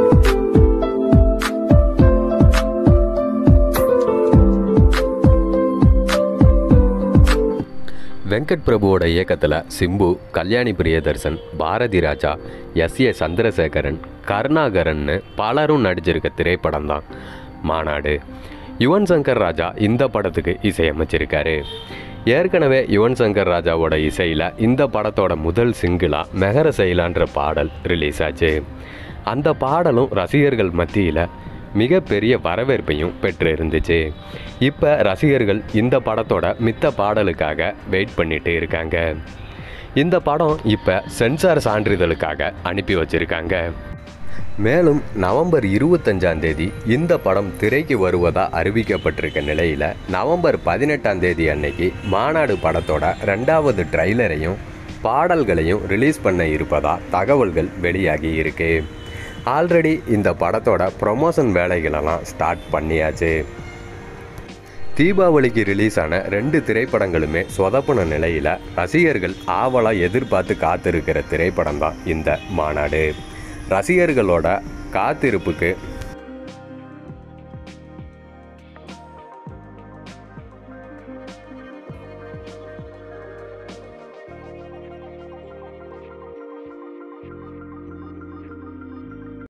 வெங்கட் பிரபுவோட இயக்கத்தில் Simbu Kalyani Priyadarshan Bharathi Raja S A Chandrasekaran கருணாகரன்னு பலரும் நடிச்சிருக்க திரைப்படம் தான் மாநாடு யுவன் சங்கர் ராஜா இந்த படத்துக்கு இசையமைச்சிருக்காரு ஏற்கனவே யுவன் சங்கர் ராஜாவோட இசையில் இந்த படத்தோட முதல் சிங்கிளாக மெகர செயலான்ற பாடல் ரிலீஸ் ஆச்சு அந்த பாடலும் ரசிகர்கள் மத்தியில் மிகப்பெரிய வரவேற்பையும் பெற்று இருந்துச்சு இப்போ ரசிகர்கள் இந்த படத்தோட மித்த பாடலுக்காக வெயிட் பண்ணிட்டு இருக்காங்க இந்த படம் இப்போ சென்சார் சான்றிதழுக்காக அனுப்பி வச்சிருக்காங்க மேலும் நவம்பர் இருபத்தஞ்சாம் தேதி இந்த படம் திரைக்கு வருவதா அறிவிக்கப்பட்டிருக்க நிலையில் நவம்பர் பதினெட்டாம் தேதி அன்னைக்கு மாநாடு படத்தோட ரெண்டாவது ட்ரைலரையும் பாடல்களையும் ரிலீஸ் பண்ண இருப்பதா தகவல்கள் வெளியாகி இருக்கு ஆல்ரெடி இந்த படத்தோட ப்ரொமோஷன் வேலைகளெல்லாம் ஸ்டார்ட் பண்ணியாச்சு தீபாவளிக்கு ரிலீஸ் ஆன ரெண்டு திரைப்படங்களுமே சொதப்பின நிலையில் ரசிகர்கள் ஆவலாக எதிர்பார்த்து காத்திருக்கிற திரைப்படம் தான் இந்த மாநாடு ரசிகர்களோட காத்திருப்புக்கு